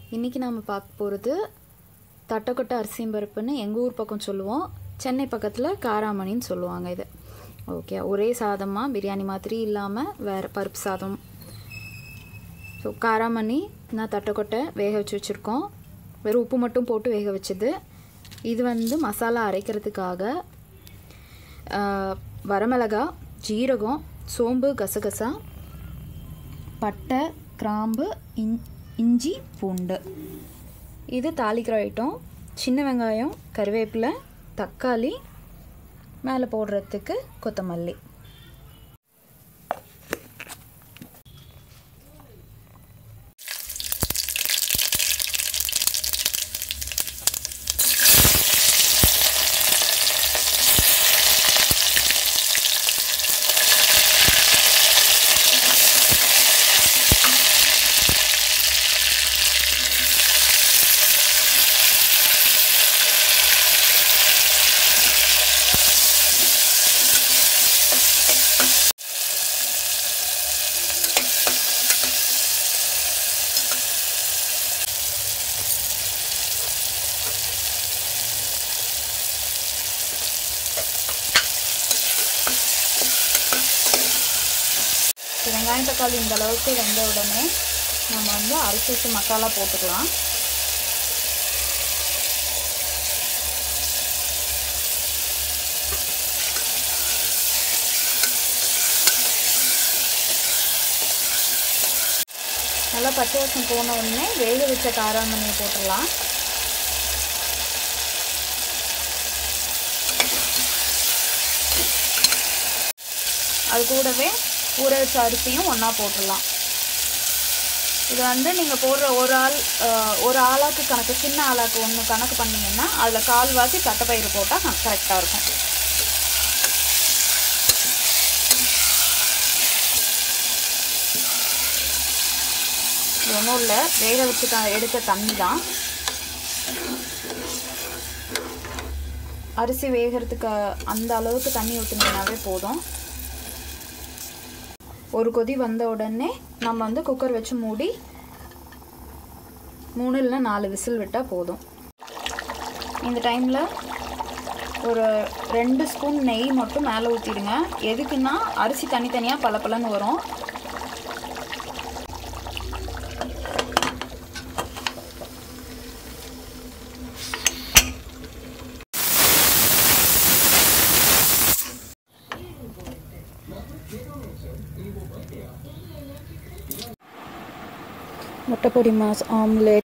இன்றைக்கி நாம் பார்க்க போகிறது தட்டக்கொட்டை அரிசியும் பருப்புன்னு எங்கள் ஊர் பக்கம் சொல்லுவோம் சென்னை பக்கத்தில் காராமணின்னு சொல்லுவாங்க இது ஓகே ஒரே சாதமாக பிரியாணி மாதிரி இல்லாமல் வேறு பருப்பு சாதம் ஸோ காராமணி நான் தட்டக்கொட்டை வேக வச்சு வச்சுருக்கோம் வெறும் உப்பு மட்டும் போட்டு வேக வச்சது இது வந்து மசாலா அரைக்கிறதுக்காக ஆஹ், வரமிளகா ஜீரகம் சோம்பு கசகசா பட்டை கிராம்பு இன் இஞ்சி பூண்டு இது தாளிக்கிற ஐட்டம் சின்ன வெங்காயம் கருவேப்பிலை தக்காளி மேலே போடுறதுக்கு கொத்தமல்லி வெங்காயம் தக்காளி இந்த அளவுக்கு வெந்த உடனே நம்ம வந்து அரைச்சி வச்ச மசாலா போட்டுக்கலாம் நல்லா பச்சை வாசம் போன உடனே வேக வச்ச காராமணியை போட்டுடலாம் அது கூடவே ஊற வச்ச அரிசியும் ஒன்றா போட்டுடலாம் இது வந்து நீங்கள் போடுற ஒரு ஆள் அஹ், ஒரு ஆளாக்கு கணக்கு சின்ன ஆளாக்கு ஒன்று கணக்கு பண்ணீங்கன்னா அதில் கால்வாசி தட்டைப்பயிறு போட்டால் கரெக்டாக இருக்கும் இது ஒன்றும் இல்லை வேக வச்சு த எடுத்த தண்ணி தான் அரிசி வேகிறதுக்கு அந்த அளவுக்கு தண்ணி ஊற்றினீங்கனாவே போதும் ஒரு கொதி வந்த உடனே நம்ம வந்து குக்கர் வச்சு மூடி மூணு இல்லை நாலு விசில் விட்டால் போதும் இந்த டைமில் ஒரு ரெண்டு ஸ்பூன் நெய் மட்டும் மேலே ஊற்றிடுங்க எதுக்குன்னா அரிசி தனித்தனியாக பளபளன்னு வரும் முட்டைப்பொடி மாஸ் ஆம்லேட்